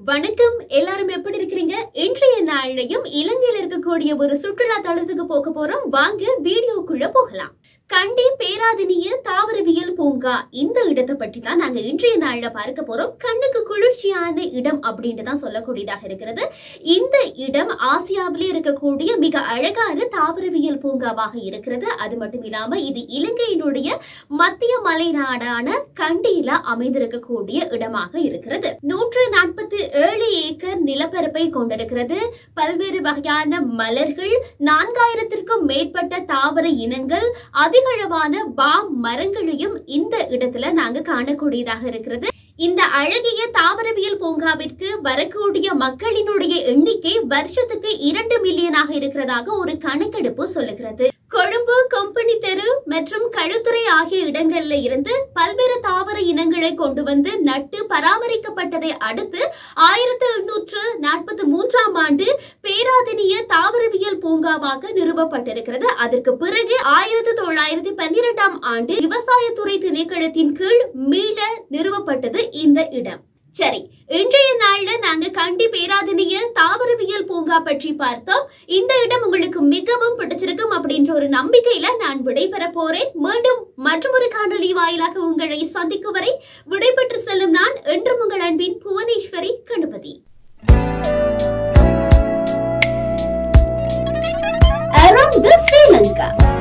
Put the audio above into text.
வணக்கம் எல்லாரும் எப்படி இருக்கிறீங்க இன்றைய நாள்லயும் இலங்கையில இருக்கக்கூடிய ஒரு சுற்றுலா தளத்துக்கு போக போறோம் வாங்க வீடியோக்குள்ள போகலாம் கண்டி பேராதனிய தாவரவியல் பூங்கா இந்த இடத்தை பற்றி தான் நாங்க இன்றைய நாள்ல பார்க்க போறோம் கண்ணுக்கு குளிர்ச்சியான இடம் அப்படின்ட்டு தான் சொல்லக்கூடியதாக இருக்கிறது இந்த இடம் ஆசியாவிலே இருக்கக்கூடிய மிக அழகான தாவரவியல் பூங்காவாக இருக்கிறது அது மட்டும் இல்லாம இது இலங்கையினுடைய மத்திய மலை நாடான கண்டியில அமைந்திருக்கக்கூடிய இடமாக இருக்கிறது நூற்று நாற்பத்தி ஏழு ஏக்கர் நிலப்பரப்பை கொண்டிருக்கிறது பல்வேறு வகையான மலர்கள் நான்காயிரத்திற்கும் மேற்பட்ட தாவர இனங்கள் அதிகளவான வாம் மரங்களையும் இந்த இடத்துல நாங்க காணக்கூடியதாக இருக்கிறது இந்த அழகிய தாவரவியல் பூங்காவிற்கு வரக்கூடிய மக்களினுடைய எண்ணிக்கை வருஷத்துக்கு இரண்டு மில்லியனாக இருக்கிறதாக ஒரு கணக்கெடுப்பு சொல்லுகிறது கொழும்பு கம்பெனி தெரு மற்றும் களுத்துறை ஆகிய இடங்கள்ல இருந்து பல்வேறு தாவர இனங்களை கொண்டு வந்து நட்டு பராமரிக்கப்பட்டதை அடுத்து ஆயிரத்தி எண்ணூற்று நாற்பத்தி மூன்றாம் ஆண்டு பேராதனிய தாவரவியல் பூங்காவாக நிறுவப்பட்டிருக்கிறது அதற்கு பிறகு ஆயிரத்தி தொள்ளாயிரத்தி பன்னிரெண்டாம் ஆண்டு விவசாயத்துறை திணைக்களத்தின் கீழ் மீள நிறுவப்பட்டது இந்த இடம் சரி இன்றைய நாள்ல நாங்க கண்டி பேராதனிய தாவரவியல் பூங்கா பற்றி பார்த்தோம் இந்த இடம் உங்களுக்கு மிகவும் பிடிச்சிருக்கும் அப்படின்ற ஒரு நம்பிக்கையில நான் விடைபெற போறேன் மீண்டும் மற்றொரு காணொலி வாயிலாக உங்களை சந்திக்கும் வரை விடைபெற்று செல்லும் நான் என்றும் உங்கள் அன்பின் Bhuvaneswari Ganapathi Around the Sri Lanka